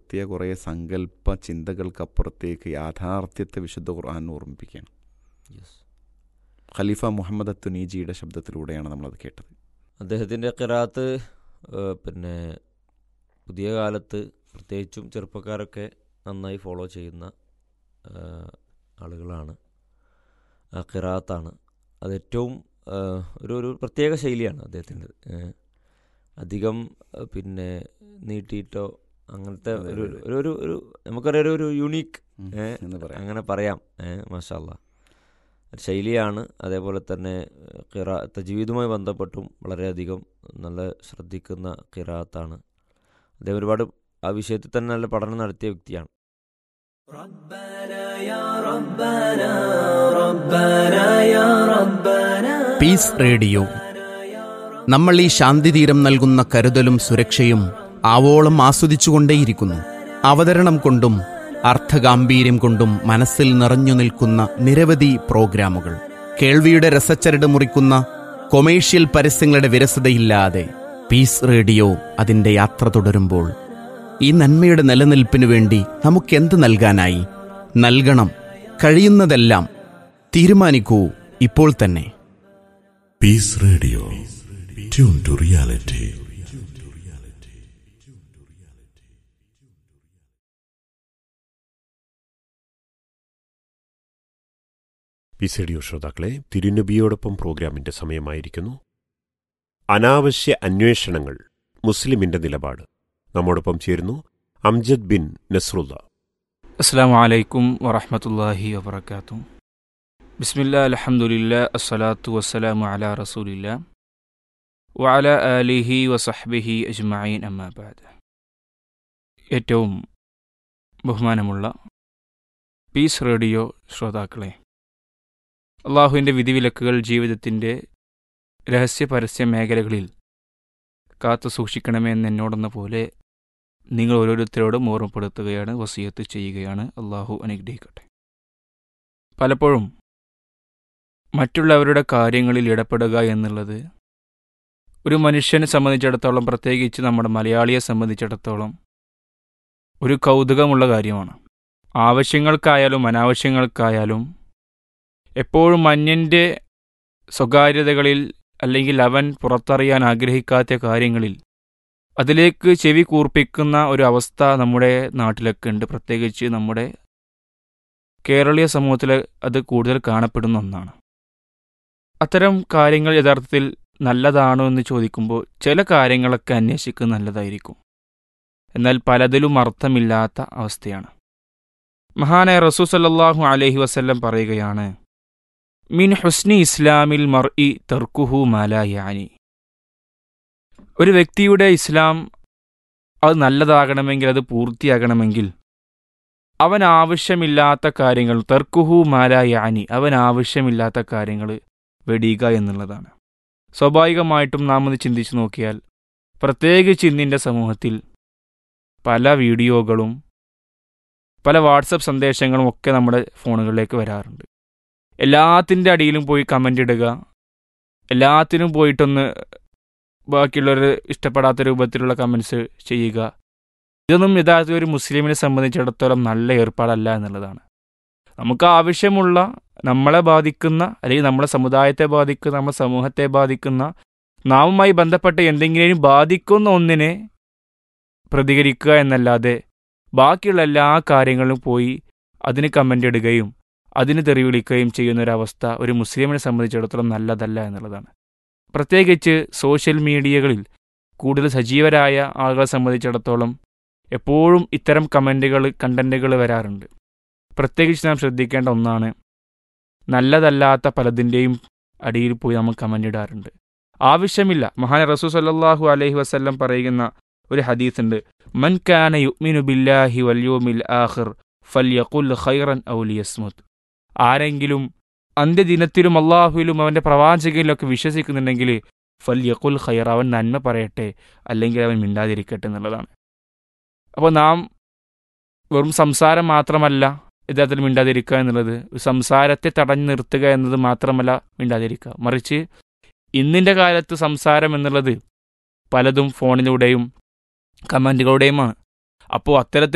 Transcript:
നടത്തിയ കുറേ സങ്കല്പ ചിന്തകൾക്കപ്പുറത്തേക്ക് യാഥാർത്ഥ്യത്തെ വിശുദ്ധ ഖുർആൻ ഓർമ്മിപ്പിക്കുകയാണ് യെസ് ഖലീഫ മുഹമ്മദ് അത്തുനീജിയുടെ ശബ്ദത്തിലൂടെയാണ് നമ്മളത് കേട്ടത് അദ്ദേഹത്തിൻ്റെ കിറാത്ത് ഏഹ്, പിന്നെ പുതിയ കാലത്ത് പ്രത്യേകിച്ചും ചെറുപ്പക്കാരൊക്കെ നന്നായി ഫോളോ ചെയ്യുന്ന ഏഹ്, ആളുകളാണ് ആ കിറാത്താണ് അത് ഏറ്റവും ഏഹ്, ഒരു ഒരു പ്രത്യേക ശൈലിയാണ് അദ്ദേഹത്തിൻ്റെ അധികം ഏഹ്, പിന്നെ നീട്ടിയിട്ടോ അങ്ങനത്തെ അതെ, ഒരു അതെ. ഒരു ഒരു ഒരു നമുക്കറിയാം ഒരു- ഒരു യുണീക്ക് ഉം, ഏ, എന്ന് പറയാം അങ്ങനെ പറയാം മാഷാല്ല ശൈലിയാണ് അതേപോലെ തന്നെ കിറ തജീവിദുമായി ബന്ധപ്പെട്ടും വളരെയധികം നല്ല ശ്രദ്ധിക്കുന്ന കിറാത്താണ് അദ്ദേഹം ഒരുപാട് ആ വിഷയത്തിൽ തന്നെ നല്ല പഠനം നടത്തിയ വ്യക്തിയാണ് പീസ് റേഡിയോ നമ്മൾ ഈ ശാന്തിതീരം നൽകുന്ന കരുതലും സുരക്ഷയും ആവോളം ആസ്വദിച്ചുകൊണ്ടേയിരിക്കുന്നു അവതരണം കൊണ്ടും അർത്ഥഗാംഭീര്യം കൊണ്ടും മനസ്സിൽ നിറഞ്ഞു നിൽക്കുന്ന നിരവധി പ്രോഗ്രാമുകൾ കേൾവിയുടെ രസച്ചരട് മുറിക്കുന്ന കൊമേഴ്ഷ്യൽ പരസ്യങ്ങളുടെ വിരസതയില്ലാതെ പീസ് റേഡിയോ അതിന്റെ യാത്ര തുടരുമ്പോൾ ഈ നന്മയുടെ നിലനിൽപ്പിനു വേണ്ടി നമുക്കെന്ത് നൽകാനായി നൽകണം കഴിയുന്നതെല്ലാം തീരുമാനിക്കൂ ഇപ്പോൾ തന്നെ Peace Radio. Tune to reality. Peace radio ശ്രോതാക്കളെ തിരുനബിയോടൊപ്പം പ്രോഗ്രാമിന്റെ സമയമായിരിക്കുന്നു അനാവശ്യ അന്വേഷണങ്ങൾ മുസ്ലിമിന്റെ നിലപാട് നമ്മോടൊപ്പം ചേരുന്നു അംജദ് ബിൻ നസ്രുല്ല അസ്സാം വലൈക്കും വറഹമത്തല്ലാഹി വബർക്കാത്തു ബിസ്മില്ലാ അലഹമുല്ല അസ്സലാത്തു വസ്സലാമു അലാ റസൂലില്ല വഅല ആലിഹി വസഹ്ബിഹി അജ്മഈൻ അമ്മാബാദ് ഏറ്റവും ബഹുമാനമുള്ള പീസ് റേഡിയോ ശ്രോതാക്കളെ അള്ളാഹുവിൻ്റെ വിധിവിലക്കുകൾ ജീവിതത്തിൻ്റെ രഹസ്യ പരസ്യ മേഖലകളിൽ കാത്തു സൂക്ഷിക്കണമെന്ന് എന്നോടെന്ന പോലെ നിങ്ങൾ ഓരോരുത്തരോടും ഓർമ്മപ്പെടുത്തുകയാണ് വസിയത്ത് ചെയ്യുകയാണ് അള്ളാഹു അനുഗ്രഹിക്കട്ടെ പലപ്പോഴും മറ്റുള്ളവരുടെ കാര്യങ്ങളിൽ ഇടപെടുക എന്നുള്ളത് ഒരു മനുഷ്യനെ സംബന്ധിച്ചിടത്തോളം പ്രത്യേകിച്ച് നമ്മുടെ മലയാളിയെ സംബന്ധിച്ചിടത്തോളം ഒരു കൗതുകമുള്ള കാര്യമാണ് ആവശ്യങ്ങൾക്കായാലും അനാവശ്യങ്ങൾക്കായാലും എപ്പോഴും അന്യൻ്റെ സ്വകാര്യതകളിൽ അല്ലെങ്കിൽ അവൻ പുറത്തറിയാൻ ആഗ്രഹിക്കാത്ത കാര്യങ്ങളിൽ അതിലേക്ക് ചെവി കൂർപ്പിക്കുന്ന ഒരു അവസ്ഥ നമ്മുടെ നാട്ടിലൊക്കെ ഉണ്ട് പ്രത്യേകിച്ച് നമ്മുടെ കേരളീയ സമൂഹത്തിൽ അത് കൂടുതൽ കാണപ്പെടുന്ന ഒന്നാണ് അത്തരം കാര്യങ്ങൾ യഥാർത്ഥത്തിൽ നല്ലതാണോ എന്ന് ചോദിക്കുമ്പോൾ ചില കാര്യങ്ങളൊക്കെ അന്വേഷിക്കുന്നത് നല്ലതായിരിക്കും എന്നാൽ പലതിലും അർത്ഥമില്ലാത്ത അവസ്ഥയാണ് മഹാനായ റസൂ സല്ലല്ലാഹു അലൈഹി വസല്ലം പറയുകയാണ് മിൻ ഹുസ്നി ഇസ്ലാമിൽ മർ ഇ തർക്കുഹു മാലായാനി ഒരു വ്യക്തിയുടെ ഇസ്ലാം അത് നല്ലതാകണമെങ്കിൽ അത് പൂർത്തിയാകണമെങ്കിൽ അവൻ ആവശ്യമില്ലാത്ത കാര്യങ്ങൾ തർക്കുഹു മാലായാനി അവൻ ആവശ്യമില്ലാത്ത കാര്യങ്ങൾ വെടിയുക എന്നുള്ളതാണ് സ്വാഭാവികമായിട്ടും നാം ഒന്ന് ചിന്തിച്ചു നോക്കിയാൽ പ്രത്യേകിച്ച് ഇന്നിൻ്റെ സമൂഹത്തിൽ പല വീഡിയോകളും പല വാട്സപ്പ് സന്ദേശങ്ങളും ഒക്കെ നമ്മുടെ ഫോണുകളിലേക്ക് വരാറുണ്ട് എല്ലാത്തിൻ്റെ അടിയിലും പോയി കമൻ്റ് ഇടുക എല്ലാത്തിനും പോയിട്ടൊന്ന് ബാക്കിയുള്ളവർ ഇഷ്ടപ്പെടാത്ത രൂപത്തിലുള്ള കമൻസ് ചെയ്യുക ഇതൊന്നും യഥാർത്ഥ ഒരു മുസ്ലിമിനെ സംബന്ധിച്ചിടത്തോളം നല്ല ഏർപ്പാടല്ല എന്നുള്ളതാണ് നമുക്ക് ആവശ്യമുള്ള നമ്മളെ ബാധിക്കുന്ന അല്ലെങ്കിൽ നമ്മുടെ സമുദായത്തെ ബാധിക്കുന്ന നമ്മുടെ സമൂഹത്തെ ബാധിക്കുന്ന നാമുമായി ബന്ധപ്പെട്ട എന്തെങ്കിലും ബാധിക്കുന്ന ഒന്നിനെ പ്രതികരിക്കുക എന്നല്ലാതെ ബാക്കിയുള്ള എല്ലാ കാര്യങ്ങളും പോയി അതിന് കമൻ്റ് ഇടുകയും അതിന് തെറി വിളിക്കുകയും ചെയ്യുന്ന ഒരവസ്ഥ ഒരു മുസ്ലിമിനെ സംബന്ധിച്ചിടത്തോളം നല്ലതല്ല എന്നുള്ളതാണ് പ്രത്യേകിച്ച് സോഷ്യൽ മീഡിയകളിൽ കൂടുതൽ സജീവരായ ആളുകളെ സംബന്ധിച്ചിടത്തോളം എപ്പോഴും ഇത്തരം കമൻറ്റുകൾ കണ്ടൻറ്റുകൾ വരാറുണ്ട് പ്രത്യേകിച്ച് നാം ശ്രദ്ധിക്കേണ്ട ഒന്നാണ് നല്ലതല്ലാത്ത പലതിൻ്റെയും അടിയിൽ പോയി നമ്മൾ കമൻ്റ് ഇടാറുണ്ട് ആവശ്യമില്ല മഹാൻ റസൂ സല്ലല്ലാഹു അലൈഹി വസല്ലം പറയുന്ന ഒരു ഹദീസ് ഉണ്ട് മൻ കാന യുഅ്മിനു ബില്ലാഹി വൽ യൗമിൽ ആഖിർ ഫൽയഖുൽ ഖൈറൻ ഔ ലിയസ്മുത് ആരെങ്കിലും അന്ത്യദിനത്തിലും അള്ളാഹുവിലും അവൻ്റെ പ്രവാചകനിലൊക്കെ വിശ്വസിക്കുന്നുണ്ടെങ്കിൽ ഫല്യഖുൽ ഖൈർ അവൻ നന്മ പറയട്ടെ അല്ലെങ്കിൽ അവൻ മിണ്ടാതിരിക്കട്ടെ എന്നുള്ളതാണ് അപ്പോൾ നാം വെറും സംസാരം മാത്രമല്ല യഥാർത്ഥത്തിൽ മിണ്ടാതിരിക്കുക എന്നുള്ളത് സംസാരത്തെ തടഞ്ഞു നിർത്തുക എന്നത് മാത്രമല്ല മിണ്ടാതിരിക്കുക മറിച്ച് ഇന്നിൻ്റെ കാലത്ത് സംസാരം എന്നുള്ളത് പലതും ഫോണിലൂടെയും കമൻറ്റുകളുടെയുമാണ് അപ്പോൾ അത്തരത്തിൽ